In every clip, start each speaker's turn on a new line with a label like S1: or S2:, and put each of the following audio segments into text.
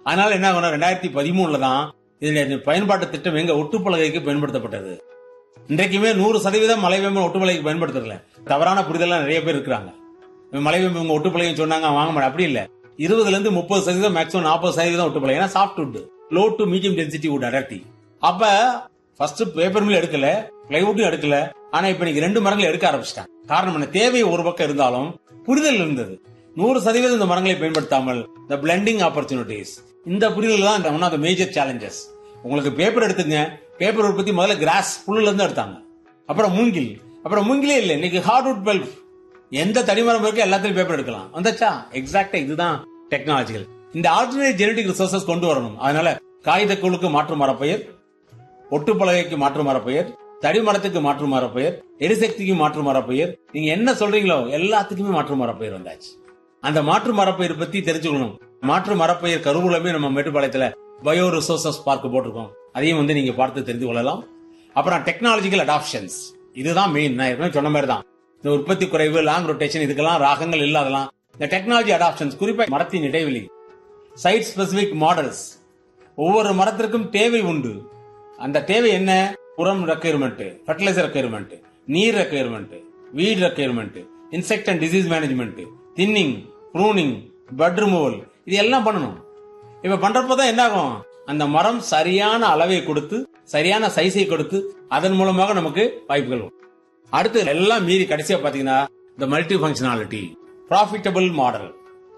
S1: அதனால என்ன ஆகணும் ரெண்டாயிரத்தி பதிமூணுல தான் இதனுடைய பயன்பாட்டு திட்டம் எங்க ஒட்டுப்பலகைக்கு பயன்படுத்தப்பட்டது இன்றைக்குமே நூறு சதவீதம் மலைவேம்பு ஒட்டுப்பலகைக்கு பயன்படுத்துறதுல தவறான புரிதலாம் நிறைய பேர் இருக்கிறாங்க மலைவேம்பு இவங்க ஒட்டுப்பலகைன்னு சொன்னாங்க வாங்க மாட்டேன் அப்படி இல்ல இருபதுல இருந்து முப்பது சதவீதம் மேக்ஸிமம் நாற்பது சதவீதம் ஒட்டுப்பலகை ஏன்னா soft wood low to medium density wood அடர்த்தி அப்ப ஃபர்ஸ்ட் பேப்பர் மில் எடுக்கல பிளைவுட்டும் எடுக்கல ஆனா இப்ப இன்னைக்கு ரெண்டு மரங்களை எடுக்க ஆரம்பிச்சிட்டாங்க காரணம் என்ன தேவை ஒரு பக்கம் இருந்தாலும் புரிதல் இருந்தது நூறு சதவீதம் இந்த மரங்களை பயன்படுத்தாமல் இந்த பிளெண்டிங் ஆப்பர்ச்சுனிட்டிஸ் இந்த புரிதல் தான் one of the major challenges உங்களுக்கு பேப்பர் எடுத்துங்க பேப்பர் உற்பத்தி முதல்ல கிராஸ் புல்லுல இருந்து எடுத்தாங்க அப்புறம் மூங்கில் அப்புறம் மூங்கிலே இல்லை இன்னைக்கு ஹார்ட்வுட் பல்ப் எந்த தனிமரம் இருக்கு எல்லாத்துலயும் பேப்பர் எடுக்கலாம் வந்துச்சா எக்ஸாக்டா இதுதான் டெக்னாலஜிகள் இந்த ஆல்டர்னேட் ஜெனடிக் ரிசோர்சஸ் கொண்டு வரணும் அதனால காகிதக்கூழுக்கு மாற்று மரப்பெயர் ஒட்டுப்பலகைக்கு மாற்று மரப்பெயர் தடிமரத்துக்கு மாற்று மரப்பெயர் எரிசக்திக்கு மாற்று மரப்பெயர் நீங்க என்ன சொல்றீங்களோ எல்லாத்துக்குமே மாற்று மரப்பெயர் வந்தாச்சு அந்த மாற்று மரப்பெயர் பத்தி தெரிஞ்சுக்கணும் மாற்று மரப்பெயர் கருவூலமே நம்ம மேட்டுப்பாளையத்துல பயோ ரிசோர்சஸ் பார்க்க போட்டிருக்கோம் அதையும் வந்து நீங்க பார்த்து தெரிந்து கொள்ளலாம் அப்புறம் டெக்னாலஜிக்கல் அடாப்ஷன்ஸ் இதுதான் மெயின் நான் ஏற்கனவே சொன்ன மாதிரி தான் இந்த உற்பத்தி குறைவு லாங் ரொட்டேஷன் இதுக்கெல்லாம் ராகங்கள் இல்லாதலாம் இந்த டெக்னாலஜி அடாப்ஷன்ஸ் குறிப்பா மரத்தின் இடைவெளி சைட் ஸ்பெசிபிக் மாடல்ஸ் ஒவ்வொரு மரத்திற்கும் தேவை உண்டு அந்த தேவை என்ன உரம் ரெக்யர்மெண்ட் ஃபர்டிலைசர் ரெக்யர்மெண்ட் நீர் requirement weed requirement insect and disease management thinning pruning bud removal இது எல்லாம் பண்ணணும் இப்ப பண்றப்பதான் என்ன ஆகும் அந்த மரம் சரியான அளவை கொடுத்து சரியான சைஸை கொடுத்து அதன் மூலமாக நமக்கு வாய்ப்புகள் வரும். அடுத்து எல்லாம் மீறி கடைசியா பாத்தீங்கன்னா இந்த மல்டி ஃபங்க்ஷனாலிட்டி ப்ராஃபிட்டபிள் மாடல்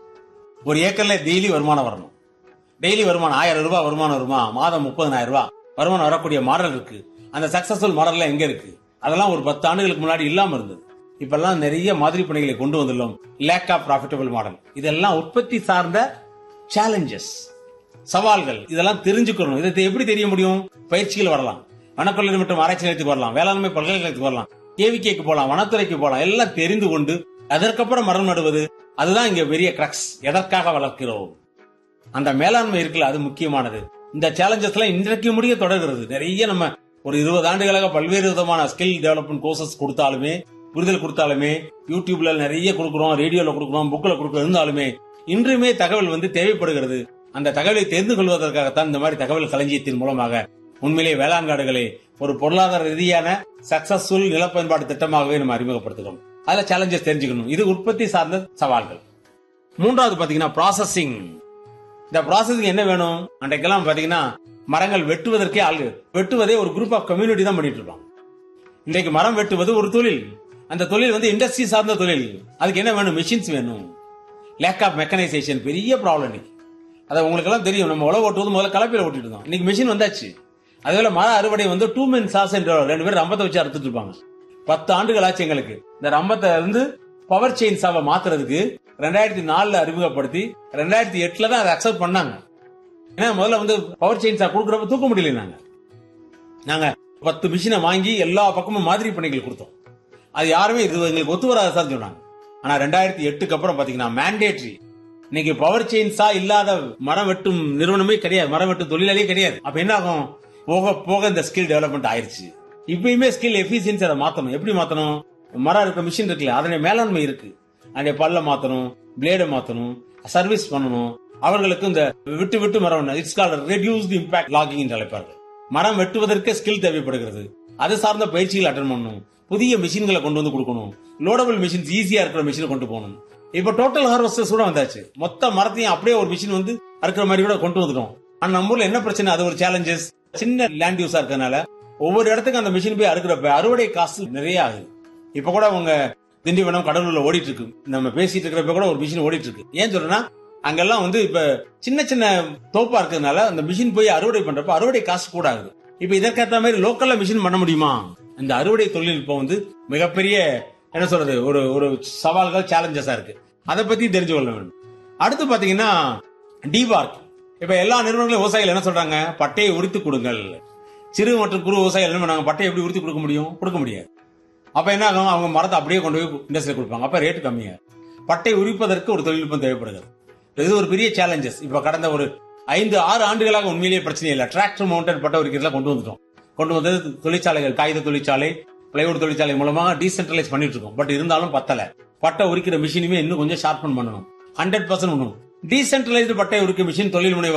S1: ஒரு ஏக்கர்ல டெய்லி வருமானம் வரணும் டெய்லி வருமானம் ஆயிரம் ரூபாய் வருமானம் வருமா மாதம் முப்பதனாயிரம் ரூபாய் வருமானம் வரக்கூடிய மாடல் இருக்கு அந்த சக்சஸ்ஃபுல் மாடல்ல எங்க இருக்கு அதெல்லாம் ஒரு பத்து ஆண்டுகளுக்கு முன்னாடி இல்லாம இருந்தது இப்பெல்லாம் நிறைய மாதிரி பணிகளை கொண்டு வந்துள்ளோம் லேக் ஆஃப் ப்ராஃபிட்டபிள் மாடல் இதெல்லாம் உற்பத்தி சார்ந்த சேலஞ்சஸ் சவால்கள் இதெல்லாம் தெரிஞ்சுக்கணும் இதை எப்படி தெரிய முடியும் பயிற்சிகள் வரலாம் வனக்கொள்ளை மற்றும் ஆராய்ச்சி நிலையத்துக்கு வரலாம் வேளாண்மை பல்கலைக்கழகத்துக்கு வரலாம் கேவிகேக்கு போலாம் வனத்துறைக்கு போலாம் எல்லாம் தெரிந்து கொண்டு அதற்கப்புறம் மரம் நடுவது அதுதான் இங்க பெரிய கிரக்ஸ் எதற்காக வளர்க்கிறோம் அந்த மேலாண்மை இருக்குல்ல அது முக்கியமானது இந்த சேலஞ்சஸ் எல்லாம் இன்றைக்கு முடிய தொடர்கிறது நிறைய நம்ம ஒரு இருபது ஆண்டுகளாக பல்வேறு விதமான ஸ்கில் டெவலப்மெண்ட் கோர்சஸ் கொடுத்தாலுமே புரிதல் கொடுத்தாலுமே யூடியூப்ல நிறைய கொடுக்குறோம் ரேடியோல கொடுக்குறோம் புக்ல கொடுக்குறோம் இருந்தாலுமே இன்றுமே தகவல் வந்து தேவைப்படுகிறது அந்த தகவலை தெரிந்து கொள்வதற்காகத்தான் இந்த மாதிரி தகவல் களஞ்சியத்தின் மூலமாக உண்மையிலே வேளாண் காடுகளை ஒரு பொருளாதார ரீதியான சக்சஸ்ஃபுல் நிலப்பயன்பாடு திட்டமாகவே நம்ம அறிமுகப்படுத்துகிறோம் அதுல சேலஞ்சஸ் தெரிஞ்சுக்கணும் இது உற்பத்தி சார்ந்த சவால்கள் மூன்றாவது பாத்தீங்கன்னா ப்ராசஸிங் இந்த ப்ராசஸிங் என்ன வேணும் அன்றைக்கெல்லாம் பாத்தீங்கன்னா மரங்கள் வெட்டுவதற்கே ஆள் வெட்டுவதே ஒரு குரூப் ஆஃப் கம்யூனிட்டி தான் பண்ணிட்டு இருப்பாங்க இன்றைக்கு மரம் வெட்டுவது ஒரு தொழில் அந்த தொழில் வந்து இண்டஸ்ட்ரி சார்ந்த தொழில் அதுக்கு என்ன வேணும் மிஷின்ஸ் வேணும் லேக் ஆஃப் மெக்கனைசேஷன் பெரிய ப்ராப்ளம் இன்னைக்கு அதை உங்களுக்கு எல்லாம் தெரியும் நம்ம உழவு ஓட்டுவது முதல்ல கலப்பையில ஓட்டிட்டு இருந்தோம் இன்னைக்கு மிஷின் வந்தாச்சு அதேபோல மர அறுவடை வந்து டூ மென் சாஸ் என்ற ரெண்டு பேரும் ரம்பத்தை வச்சு அறுத்துட்டு இருப்பாங்க பத்து ஆண்டுகள் ஆச்சு எங்களுக்கு இந்த ரம்பத்தை இருந்து பவர் செயின் சாவை மாத்துறதுக்கு ரெண்டாயிரத்தி நாலுல அறிமுகப்படுத்தி ரெண்டாயிரத்தி எட்டுல தான் அதை அக்செப்ட் பண்ணாங்க ஏன்னா முதல்ல வந்து பவர் செயின் சா கொடுக்குறப்ப தூக்க முடியல நாங்க நாங்க பத்து மிஷினை வாங்கி எல்லா பக்கமும் மாதிரி பணிகள் கொடுத்தோம் அது யாருமே இது எங்களுக்கு ஒத்து வராது சார் சொன்னாங்க ஆனா ரெண்டாயிரத்தி எட்டுக்கு அப்புறம் பாத்தீங்கன்னா மேண்டேட்ரி இன்னைக்கு பவர் செயின்ஸா இல்லாத மரம் வெட்டும் நிறுவனமே கிடையாது மரம் வெட்டும் தொழிலாளியே கிடையாது அப்ப என்ன ஆகும் போக போக இந்த ஸ்கில் டெவலப்மெண்ட் ஆயிருச்சு இப்பயுமே ஸ்கில் எஃபிஷியன்சி அதை மாத்தணும் எப்படி மாத்தணும் மரம் இருக்க மிஷின் இருக்குல்ல அதனுடைய மேலாண்மை இருக்கு அதனுடைய பல்ல மாத்தணும் பிளேட மாத்தணும் சர்வீஸ் பண்ணணும் அவர்களுக்கு இந்த விட்டு விட்டு மரம் it's call reduce the impact logging என்று அழைப்பார்கள் மரம் வெட்டுவதற்கே ஸ்கில் தேவைப்படுகிறது அது சார்ந்த பயிற்சிகள் அட்டன் பண்ணணும் புதிய மிஷின்களை கொண்டு வந்து கொடுக்கணும் லோடபிள் மிஷின்ஸ் ஈஸியா இருக்கிற மிஷினை கொண்டு போகணும் இப்ப டோட்டல் ஹார்வெஸ்டர்ஸ் கூட வந்தாச்சு மொத்த மரத்தையும் அப்படியே ஒரு மிஷின் வந்து அறுக்கிற மாதிரி கூட கொண்டு வந்துட்டோம் ஆனா நம்ம ஊர்ல என்ன பிரச்சனை அது ஒரு சேலஞ்சஸ் சின்ன லேண்ட் யூஸா இருக்கறனால ஒவ்வொரு இடத்துக்கு அந்த மிஷின் போய் அறுக்கிறப்ப அறுவடை காசு நிறைய ஆகுது இப்ப கூட உங்க திண்டிவனம் கடலூர்ல ஓடிட்டு இருக்கு நம்ம பேசிட்டு இருக்கிறப்ப கூட ஒரு மிஷின் ஓடிட்டு இருக்கு ஏன் சொல்றேன்னா அங்கெல்லாம் வந்து இப்ப சின்ன சின்ன தோப்பா இருக்கிறதுனால அந்த மிஷின் போய் அறுவடை பண்றப்ப அறுவடை காசு கூட ஆகுது இப்ப இதற்கேற்ற மாதிரி லோக்கல்ல மிஷின் பண்ண முடியுமா இந்த அறுவடை தொழில்நுட்பம் வந்து மிகப்பெரிய என்ன சொல்றது ஒரு ஒரு சவால்கள் சேலஞ்சஸா இருக்கு அதை பத்தி தெரிஞ்சு கொள்ள வேண்டும் அடுத்து பாத்தீங்கன்னா டிபார்க் இப்ப எல்லா நிறுவனங்களும் விவசாயிகள் என்ன சொல்றாங்க பட்டையை உரித்து கொடுங்கள் சிறு மற்றும் குறு விவசாயிகள் என்ன பண்ணாங்க பட்டையை எப்படி உரித்து கொடுக்க முடியும் கொடுக்க முடியாது அப்ப என்ன ஆகும் அவங்க மரத்தை அப்படியே கொண்டு போய் இண்டஸ்ட்ரியில் கொடுப்பாங்க அப்ப ரேட்டு கம்மியா பட்டை உரிப்பதற்கு ஒரு தொழில்நுட்பம் தேவைப்படுகிறது இது ஒரு பெரிய சேலஞ்சஸ் இப்ப கடந்த ஒரு ஐந்து ஆறு ஆண்டுகளாக உண்மையிலேயே பிரச்சனை இல்லை டிராக்டர் மவுண்டட் பட்டை உரிக்கிறதுல கொண்டு வந்துட்டோம் கொண்டு வந்தது தொழிற்சாலைகள் காகித தொழிற்சாலை பிளைவுட் தொழிற்சாலை மூலமாக டீசென்ட்ரலைஸ் பண்ணிட்டு இருக்கோம் பட் இருந்தாலும் பத்தல பட்டை உரிக்கிற மிஷினுமே இன்னும் கொஞ்சம் ஷார்பன் பண்ணணும் ஹண்ட்ரட் பர்சன்ட் பண்ணணும் டீசென்ட்ரலைஸ்டு பட்டை உரிக்க மிஷின் தொழில் முனைவர்